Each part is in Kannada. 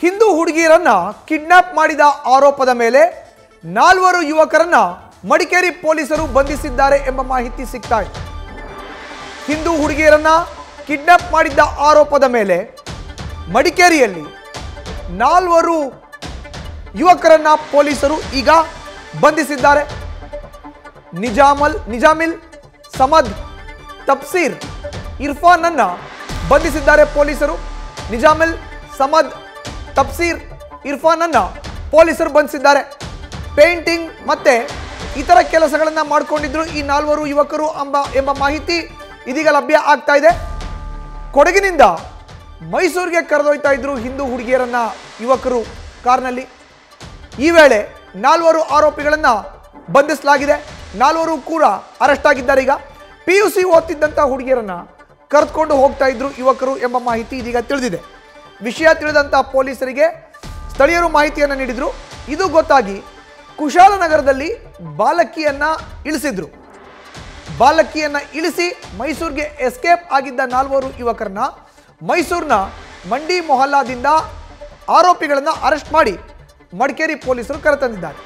ಹಿಂದೂ ಹುಡುಗಿಯರನ್ನ ಕಿಡ್ನಾಪ್ ಮಾಡಿದ ಆರೋಪದ ಮೇಲೆ ನಾಲ್ವರು ಯುವಕರನ್ನ ಮಡಿಕೇರಿ ಪೊಲೀಸರು ಬಂಧಿಸಿದ್ದಾರೆ ಎಂಬ ಮಾಹಿತಿ ಸಿಗ್ತಾ ಇದೆ ಹಿಂದೂ ಹುಡುಗಿಯರನ್ನ ಕಿಡ್ನಾಪ್ ಮಾಡಿದ್ದ ಆರೋಪದ ಮೇಲೆ ಮಡಿಕೇರಿಯಲ್ಲಿ ನಾಲ್ವರು ಯುವಕರನ್ನ ಪೊಲೀಸರು ಈಗ ಬಂಧಿಸಿದ್ದಾರೆ ನಿಜಾಮಲ್ ನಿಜಾಮಿಲ್ ಸಮದ್ ತಪ್ಸೀರ್ ಇರ್ಫಾನ್ ಅನ್ನ ಬಂಧಿಸಿದ್ದಾರೆ ಪೊಲೀಸರು ನಿಜಾಮಿಲ್ ಸಮದ್ ತಪ್ಸೀರ್ ಇರ್ಫಾನ್ ಅನ್ನ ಪೊಲೀಸರು ಬಂಧಿಸಿದ್ದಾರೆ ಪೇಂಟಿಂಗ್ ಮತ್ತೆ ಇತರ ಕೆಲಸಗಳನ್ನ ಮಾಡಿಕೊಂಡಿದ್ರು ಈ ನಾಲ್ವರು ಯುವಕರು ಎಂಬ ಎಂಬ ಮಾಹಿತಿ ಇದೀಗ ಲಭ್ಯ ಆಗ್ತಾ ಇದೆ ಕೊಡಗಿನಿಂದ ಮೈಸೂರಿಗೆ ಕರೆದೊಯ್ತಾ ಇದ್ರು ಹಿಂದೂ ಹುಡುಗಿಯರನ್ನ ಯುವಕರು ಕಾರ್ನಲ್ಲಿ ಈ ವೇಳೆ ನಾಲ್ವರು ಆರೋಪಿಗಳನ್ನ ಬಂಧಿಸಲಾಗಿದೆ ನಾಲ್ವರು ಕೂಡ ಅರೆಸ್ಟ್ ಆಗಿದ್ದಾರೆ ಈಗ ಪಿ ಯು ಸಿ ಓದ್ತಿದ್ದಂಥ ಹುಡುಗಿಯರನ್ನ ಕರೆದುಕೊಂಡು ಹೋಗ್ತಾ ಇದ್ರು ಯುವಕರು ಎಂಬ ಮಾಹಿತಿ ಇದೀಗ ತಿಳಿದಿದೆ ವಿಷಯ ತಿಳಿದಂಥ ಪೊಲೀಸರಿಗೆ ಸ್ಥಳೀಯರು ಮಾಹಿತಿಯನ್ನು ನೀಡಿದ್ರು ಇದು ಗೊತ್ತಾಗಿ ಕುಶಾಲನಗರದಲ್ಲಿ ಬಾಲಕಿಯನ್ನ ಇಳಿಸಿದ್ರು ಬಾಲಕಿಯನ್ನ ಇಳಿಸಿ ಮೈಸೂರಿಗೆ ಎಸ್ಕೇಪ್ ಆಗಿದ್ದ ನಾಲ್ವರು ಯುವಕರನ್ನ ಮೈಸೂರಿನ ಮಂಡಿ ಮೊಹಲ್ಲಾದಿಂದ ಆರೋಪಿಗಳನ್ನ ಅರೆಸ್ಟ್ ಮಾಡಿ ಮಡಿಕೇರಿ ಪೊಲೀಸರು ಕರೆತಂದಿದ್ದಾರೆ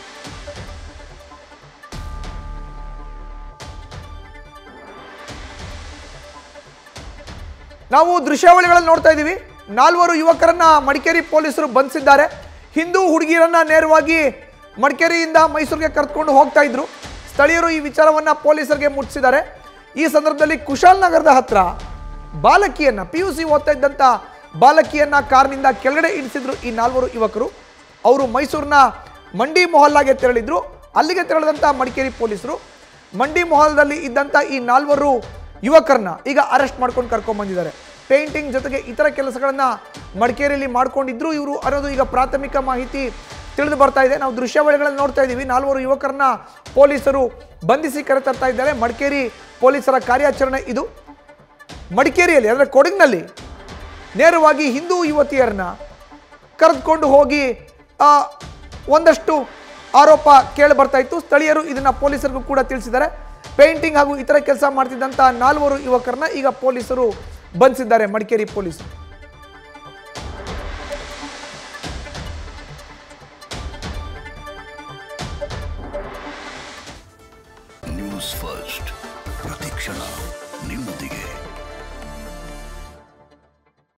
ನಾವು ದೃಶ್ಯಾವಳಿಗಳಲ್ಲಿ ನೋಡ್ತಾ ಇದ್ದೀವಿ ನಾಲ್ವರು ಯುವಕರನ್ನ ಮಡಿಕೇರಿ ಪೊಲೀಸರು ಬಂಧಿಸಿದ್ದಾರೆ ಹಿಂದೂ ಹುಡುಗಿಯರನ್ನ ನೇರವಾಗಿ ಮಡಿಕೇರಿಯಿಂದ ಮೈಸೂರಿಗೆ ಕರೆದುಕೊಂಡು ಹೋಗ್ತಾ ಇದ್ರು ಸ್ಥಳೀಯರು ಈ ವಿಚಾರವನ್ನ ಪೊಲೀಸರಿಗೆ ಮುಟ್ಟಿಸಿದ್ದಾರೆ ಈ ಸಂದರ್ಭದಲ್ಲಿ ಕುಶಾಲನಗರದ ಹತ್ರ ಬಾಲಕಿಯನ್ನ ಪಿ ಯು ಸಿ ಓದ್ತಾ ಇದ್ದಂಥ ಬಾಲಕಿಯನ್ನ ಕಾರ್ನಿಂದ ಕೆಳಗಡೆ ಇಳಿಸಿದ್ರು ಈ ನಾಲ್ವರು ಯುವಕರು ಅವರು ಮೈಸೂರಿನ ಮಂಡಿ ಮೊಹಲ್ಲಾಗೆ ತೆರಳಿದ್ರು ಅಲ್ಲಿಗೆ ತೆರಳಿದಂಥ ಮಡಿಕೇರಿ ಪೊಲೀಸರು ಮಂಡಿ ಮೊಹಲ್ದಲ್ಲಿ ಇದ್ದಂಥ ಈ ನಾಲ್ವರು ಯುವಕರನ್ನ ಈಗ ಅರೆಸ್ಟ್ ಮಾಡ್ಕೊಂಡು ಕರ್ಕೊಂಡ್ ಬಂದಿದ್ದಾರೆ ಪೇಂಟಿಂಗ್ ಜೊತೆಗೆ ಇತರ ಕೆಲಸಗಳನ್ನ ಮಡಿಕೇರಿಯಲ್ಲಿ ಮಾಡ್ಕೊಂಡಿದ್ರು ಇವರು ಅನ್ನೋದು ಈಗ ಪ್ರಾಥಮಿಕ ಮಾಹಿತಿ ತಿಳಿದು ಬರ್ತಾ ಇದೆ ನಾವು ದೃಶ್ಯಾವಳಿಗಳಲ್ಲಿ ನೋಡ್ತಾ ಇದ್ದೀವಿ ನಾಲ್ವರು ಯುವಕರನ್ನ ಪೊಲೀಸರು ಬಂಧಿಸಿ ಕರೆತರ್ತಾ ಇದ್ದಾರೆ ಮಡಿಕೇರಿ ಪೊಲೀಸರ ಕಾರ್ಯಾಚರಣೆ ಇದು ಮಡಿಕೇರಿಯಲ್ಲಿ ಅಂದರೆ ಕೊಡಗಿನಲ್ಲಿ ನೇರವಾಗಿ ಹಿಂದೂ ಯುವತಿಯರನ್ನ ಕರೆದುಕೊಂಡು ಹೋಗಿ ಆ, ಒಂದಷ್ಟು ಆರೋಪ ಕೇಳಿ ಬರ್ತಾ ಇತ್ತು ಸ್ಥಳೀಯರು ಇದನ್ನ ಪೊಲೀಸರಿಗೂ ಕೂಡ ತಿಳಿಸಿದ್ದಾರೆ ಪೇಂಟಿಂಗ್ ಹಾಗೂ ಇತರ ಕೆಲಸ ಮಾಡ್ತಿದ್ದಂಥ ನಾಲ್ವರು ಯುವಕರನ್ನ ಈಗ ಪೊಲೀಸರು ಬಂಧಿಸಿದ್ದಾರೆ ಮಡಿಕೇರಿ ಪೊಲೀಸರು ನ್ಯೂಸ್ ಫಸ್ಟ್ ಪ್ರತಿಕ್ಷಣ ನಿಮ್ಮೊಂದಿಗೆ